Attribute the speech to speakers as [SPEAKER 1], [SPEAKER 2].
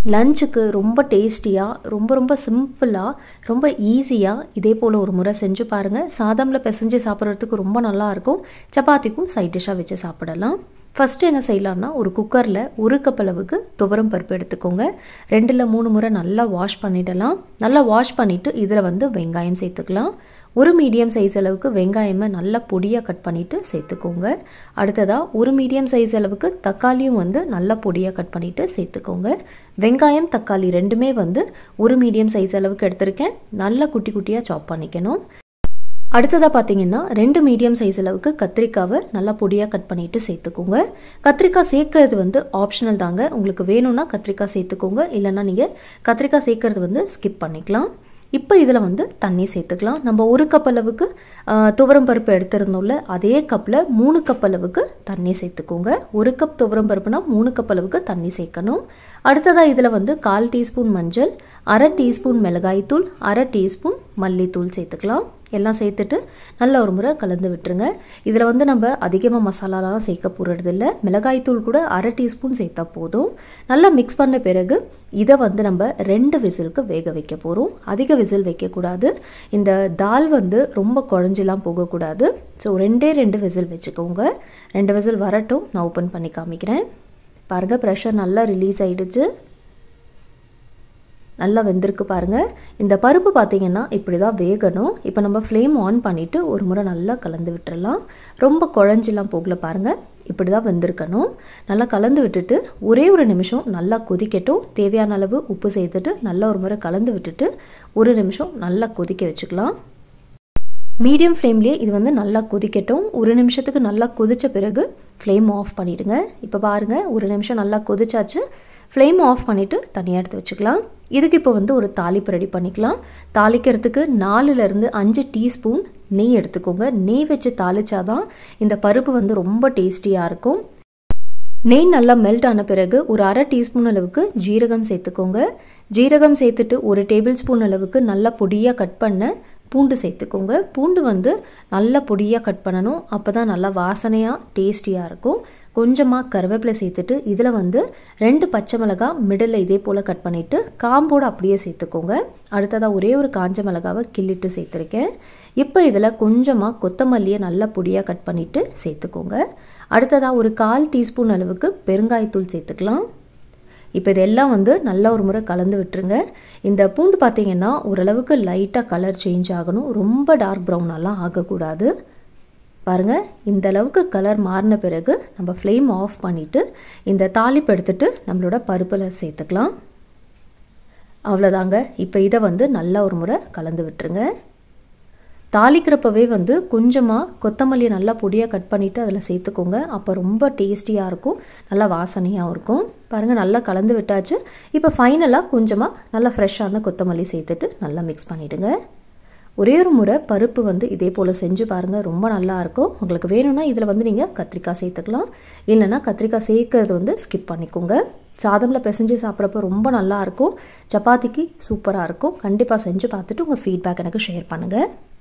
[SPEAKER 1] லஞ்சுக்கு ரொம்ப டேஸ்டியாக ரொம்ப ரொம்ப சிம்பிளாக ரொம்ப ஈஸியாக இதே போல் ஒரு முறை செஞ்சு பாருங்கள் சாதமில் பிசைஞ்சு சாப்பிட்றதுக்கு ரொம்ப நல்லாயிருக்கும் சப்பாத்திக்கும் சைட் டிஷ்ஷாக வச்சு சாப்பிடலாம் ஃபஸ்ட்டு என்ன செய்யலாம்னா ஒரு குக்கரில் ஒரு கப் அளவுக்கு துவரம் பருப்பு எடுத்துக்கோங்க ரெண்டில் மூணு முறை நல்லா வாஷ் பண்ணிடலாம் நல்லா வாஷ் பண்ணிவிட்டு இதில் வந்து வெங்காயம் சேர்த்துக்கலாம் ஒரு மீடியம் சைஸ் அளவுக்கு வெங்காயமை நல்லா பொடியாக கட் பண்ணிவிட்டு சேர்த்துக்கோங்க அடுத்ததாக ஒரு மீடியம் சைஸ் அளவுக்கு தக்காளியும் வந்து நல்லா பொடியாக கட் பண்ணிவிட்டு சேர்த்துக்கோங்க வெங்காயம் தக்காளி ரெண்டுமே வந்து ஒரு மீடியம் சைஸ் அளவுக்கு எடுத்திருக்கேன் நல்லா குட்டி குட்டியாக சாப் பண்ணிக்கணும் அடுத்ததாக பார்த்தீங்கன்னா ரெண்டு மீடியம் சைஸ் அளவுக்கு கத்திரிக்காவை நல்லா பொடியாக கட் பண்ணிவிட்டு சேர்த்துக்கோங்க கத்திரிக்காய் சேர்க்கறது வந்து ஆப்ஷனல் தாங்க உங்களுக்கு வேணும்னா கத்திரிக்காய் சேர்த்துக்கோங்க இல்லைன்னா நீங்கள் கத்திரிக்காய் சேர்க்கறது வந்து ஸ்கிப் பண்ணிக்கலாம் இப்போ இதில் வந்து தண்ணி சேர்த்துக்கலாம் நம்ம ஒரு கப் அளவுக்கு துவரம் பருப்பு எடுத்திருந்தோம்ல அதே கப்பில் மூணு கப் அளவுக்கு தண்ணி சேர்த்துக்கோங்க ஒரு கப் துவரம் பருப்புனா மூணு கப் அளவுக்கு தண்ணி சேர்க்கணும் அடுத்ததாக இதில் வந்து கால் டீஸ்பூன் மஞ்சள் அரை டீஸ்பூன் மிளகாய்த்தூள் அரை டீஸ்பூன் மல்லித்தூள் சேர்த்துக்கலாம் எல்லாம் சேர்த்துட்டு நல்ல ஒரு முறை கலந்து விட்டுருங்க இதில் வந்து நம்ம அதிகமாக மசாலாலாம் சேர்க்க போகிறது இல்லை மிளகாய்த்தூள் கூட அரை டீஸ்பூன் சேர்த்தா போதும் நல்லா மிக்ஸ் பண்ண பிறகு இதை வந்து நம்ம ரெண்டு விசிலுக்கு வேக வைக்க போகிறோம் அதிக விசில் வைக்கக்கூடாது இந்த தால் வந்து ரொம்ப குழஞ்சிலாம் போகக்கூடாது ஸோ ரெண்டே ரெண்டு விசில் வச்சுக்கோங்க ரெண்டு விசில் வரட்டும் நான் ஓப்பன் பண்ணி காமிக்கிறேன் பாருங்கள் ப்ரெஷர் நல்லா ரிலீஸ் ஆகிடுச்சு நல்லா வெந்திருக்கு பாருங்கள் இந்த பருப்பு பார்த்திங்கன்னா இப்படி தான் வேகணும் இப்போ நம்ம ஃப்ளேம் ஆன் பண்ணிவிட்டு ஒரு முறை நல்லா கலந்து விட்டுறலாம் ரொம்ப குழஞ்சிலாம் போகல பாருங்கள் இப்படி தான் வெந்திருக்கணும் நல்லா கலந்து விட்டுட்டு ஒரே ஒரு நிமிஷம் நல்லா கொதிக்கட்டும் தேவையான அளவு உப்பு சேர்த்துட்டு நல்லா ஒரு முறை கலந்து விட்டுட்டு ஒரு நிமிஷம் நல்லா கொதிக்க வச்சுக்கலாம் மீடியம் ஃப்ளேம்லேயே இது வந்து நல்லா கொதிக்கட்டும் ஒரு நிமிஷத்துக்கு நல்லா கொதித்த பிறகு ஃப்ளேம் ஆஃப் பண்ணிவிடுங்க இப்போ பாருங்கள் ஒரு நிமிஷம் நல்லா கொதிச்சாச்சு ஃப்ளேம் ஆஃப் பண்ணிவிட்டு தனியாக எடுத்து வச்சுக்கலாம் இதுக்கு இப்போ வந்து ஒரு தாளிப்பு ரெடி பண்ணிக்கலாம் தாளிக்கிறதுக்கு நாலுலேருந்து அஞ்சு டீஸ்பூன் நெய் எடுத்துக்கோங்க நெய் வச்சு தாளிச்சாதான் இந்த பருப்பு வந்து ரொம்ப டேஸ்டியாக இருக்கும் நெய் நல்லா மெல்ட் ஆன பிறகு ஒரு அரை டீஸ்பூன் அளவுக்கு ஜீரகம் சேர்த்துக்கோங்க ஜீரகம் சேர்த்துட்டு ஒரு டேபிள் ஸ்பூன் அளவுக்கு நல்லா பொடியாக கட் பண்ண பூண்டு சேர்த்துக்கோங்க பூண்டு வந்து நல்லா பொடியாக கட் பண்ணணும் அப்போ தான் நல்லா வாசனையாக டேஸ்டியாக இருக்கும் கொஞ்சமாக கருவேப்பிலை சேர்த்துட்டு இதில் வந்து ரெண்டு பச்சை மிளகா மிடில் இதே போல் கட் பண்ணிவிட்டு காம்போடு அப்படியே சேர்த்துக்கோங்க அடுத்ததாக ஒரே ஒரு காஞ்ச மிளகாவை கிள்ளிட்டு சேர்த்துருக்கேன் இப்போ இதில் கொஞ்சமாக கொத்தமல்லியை நல்லா பொடியாக கட் பண்ணிவிட்டு சேர்த்துக்கோங்க அடுத்ததாக ஒரு கால் டீஸ்பூன் அளவுக்கு பெருங்காயத்தூள் சேர்த்துக்கலாம் இப்போ இதெல்லாம் வந்து நல்லா ஒரு முறை கலந்து விட்டுருங்க இந்த பூண்டு பார்த்தீங்கன்னா ஓரளவுக்கு லைட்டாக கலர் சேஞ்ச் ஆகணும் ரொம்ப டார்க் ப்ரௌனெல்லாம் ஆகக்கூடாது பாருங்கள் இந்த அளவுக்கு கலர் மாறின பிறகு நம்ம ஃப்ளேம் ஆஃப் பண்ணிவிட்டு இந்த தாளிப்பு எடுத்துகிட்டு நம்மளோட பருப்பில் சேர்த்துக்கலாம் அவ்வளோதாங்க இப்போ இதை வந்து நல்லா ஒரு முறை கலந்து விட்டுருங்க தாளிக்கிறப்பவே வந்து கொஞ்சமாக கொத்தமல்லியை நல்லா பொடியாக கட் பண்ணிவிட்டு அதில் சேர்த்துக்கோங்க அப்போ ரொம்ப டேஸ்டியாக இருக்கும் நல்லா வாசனையாகவும் இருக்கும் பாருங்கள் நல்லா கலந்து விட்டாச்சு இப்போ ஃபைனலாக கொஞ்சமாக நல்லா ஃப்ரெஷ்ஷான கொத்தமல்லி சேர்த்துட்டு நல்லா மிக்ஸ் பண்ணிவிடுங்க ஒரே ஒரு முறை பருப்பு வந்து இதே போல் செஞ்சு பாருங்கள் ரொம்ப நல்லாயிருக்கும் உங்களுக்கு வேணும்னா இதில் வந்து நீங்கள் கத்திரிக்காய் சேர்த்துக்கலாம் இல்லைனா கத்திரிக்காய் சேர்க்கறது வந்து ஸ்கிப் பண்ணிக்கோங்க சாதமில் பிசைஞ்சு சாப்பிட்றப்ப ரொம்ப நல்லாயிருக்கும் சப்பாத்திக்கு சூப்பராக இருக்கும் கண்டிப்பாக செஞ்சு பார்த்துட்டு உங்கள் ஃபீட்பேக் எனக்கு ஷேர் பண்ணுங்கள்